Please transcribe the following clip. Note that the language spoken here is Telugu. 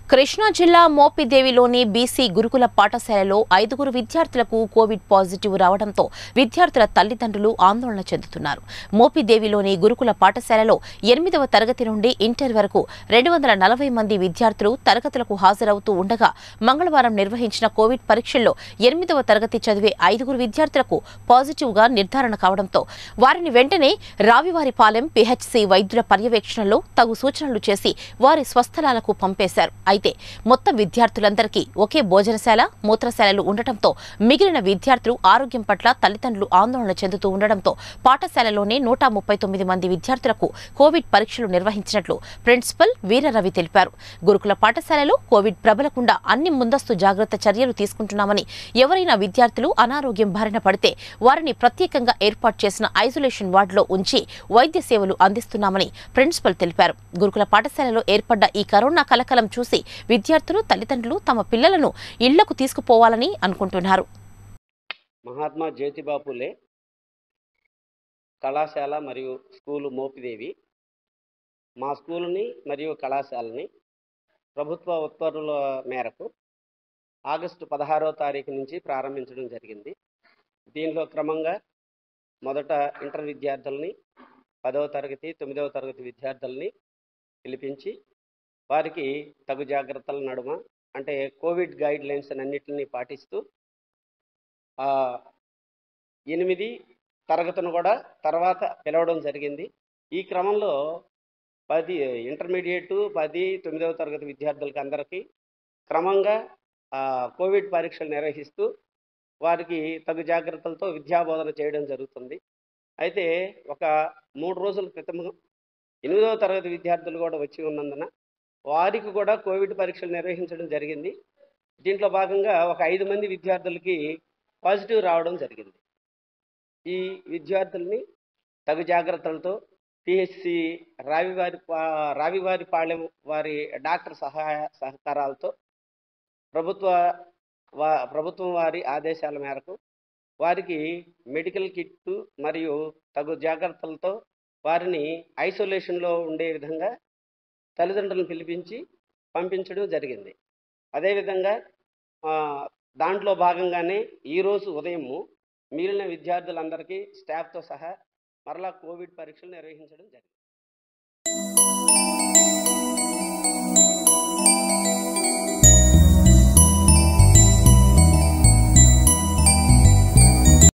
కృష్ణా జిల్లా మోపిదేవిలోని బీసీ గురుకుల పాఠశాలలో ఐదుగురు విద్యార్థులకు కోవిడ్ పాజిటివ్ రావడంతో విద్యార్థుల తల్లిదండ్రులు ఆందోళన చెందుతున్నారు మోపిదేవిలోని గురుకుల పాఠశాలలో ఎనిమిదవ తరగతి నుండి ఇంటర్ వరకు రెండు వందల నలభై మంది విద్యార్థులు తరగతులకు హాజరవుతూ ఉండగా మంగళవారం నిర్వహించిన కోవిడ్ పరీక్షల్లో ఎనిమిదవ తరగతి చదివే ఐదుగురు విద్యార్థులకు పాజిటివ్ గా నిర్ధారణ కావడంతో వారిని వెంటనే రావివారిపాలెం పిహెచ్సి వైద్యుల పర్యవేక్షణలో తగు సూచనలు చేసి వారి స్వస్థలాలకు పంపేశారు అయితే మొత్తం విద్యార్థులందరికీ ఒకే భోజనశాల మూత్రశాలలు ఉండటంతో మిగిలిన విద్యార్థులు ఆరోగ్యం పట్ల తల్లిదండ్రులు ఆందోళన చెందుతూ ఉండడంతో పాఠశాలలోనే నూట ముప్పై తొమ్మిది మంది విద్యార్థులకు కోవిడ్ పరీక్షలు నిర్వహించినట్లు ప్రిన్సిపల్ వీరరవి తెలిపారు గురుకుల పాఠశాలలో కోవిడ్ ప్రబలకుండా అన్ని ముందస్తు జాగ్రత్త చర్యలు తీసుకుంటున్నామని ఎవరైనా విద్యార్థులు అనారోగ్యం బారిన పడితే వారిని ప్రత్యేకంగా ఏర్పాటు చేసిన ఐసోలేషన్ వార్డులో ఉంచి వైద్య సేవలు అందిస్తున్నామని ప్రిన్సిపల్ తెలిపారు గురుకుల పాఠశాలలో ఏర్పడ్డ ఈ కరోనా కలకలం చూసి విద్యార్థులు తల్లిదండ్రులు తమ పిల్లలను ఇళ్లకు తీసుకుపోవాలని అనుకుంటున్నారు మహాత్మా జ్యోతిబాపులే కళాశాల మరియు స్కూలు మోపిదేవి మా స్కూలుని మరియు కళాశాలని ప్రభుత్వ ఉత్తర్వుల మేరకు ఆగస్టు పదహారో తారీఖు నుంచి ప్రారంభించడం జరిగింది దీనిలో క్రమంగా మొదట ఇంటర్ విద్యార్థుల్ని పదవ తరగతి తొమ్మిదవ తరగతి విద్యార్థుల్ని పిలిపించి వారికి తగు జాగ్రత్తల నడుమ అంటే కోవిడ్ గైడ్ లైన్స్ అన్నింటినీ పాటిస్తూ ఆ, ఎనిమిది తరగతును కూడా తర్వాత పిలవడం జరిగింది ఈ క్రమంలో పది ఇంటర్మీడియట్ పది తొమ్మిదవ తరగతి విద్యార్థులకి అందరికీ క్రమంగా ఆ, కోవిడ్ పరీక్షలు నిర్వహిస్తూ వారికి తగు జాగ్రత్తలతో విద్యాబోధన చేయడం జరుగుతుంది అయితే ఒక మూడు రోజుల క్రితం ఎనిమిదవ తరగతి విద్యార్థులు కూడా వచ్చి ఉన్నందున వారికి కూడా కోవిడ్ పరీక్షలు నిర్వహించడం జరిగింది దీంట్లో భాగంగా ఒక ఐదు మంది విద్యార్థులకి పాజిటివ్ రావడం జరిగింది ఈ విద్యార్థుల్ని తగు జాగ్రత్తలతో పిహెచ్సి రావివారి పా- రావివారిపాళెం వారి డాక్టర్ సహాయ సహకారాలతో ప్రభుత్వ వా ప్రభుత్వం వారి ఆదేశాల మేరకు వారికి మెడికల్ కిట్టు మరియు తగు జాగ్రత్తలతో వారిని ఐసోలేషన్లో ఉండే విధంగా తల్లిదండ్రులను పిలిపించి పంపించడం జరిగింది అదేవిధంగా ఆ, దాంట్లో భాగంగానే ఈరోజు ఉదయము మిగిలిన విద్యార్థులందరికీ స్టాఫ్తో సహా మరలా కోవిడ్ పరీక్షలు నిర్వహించడం జరిగింది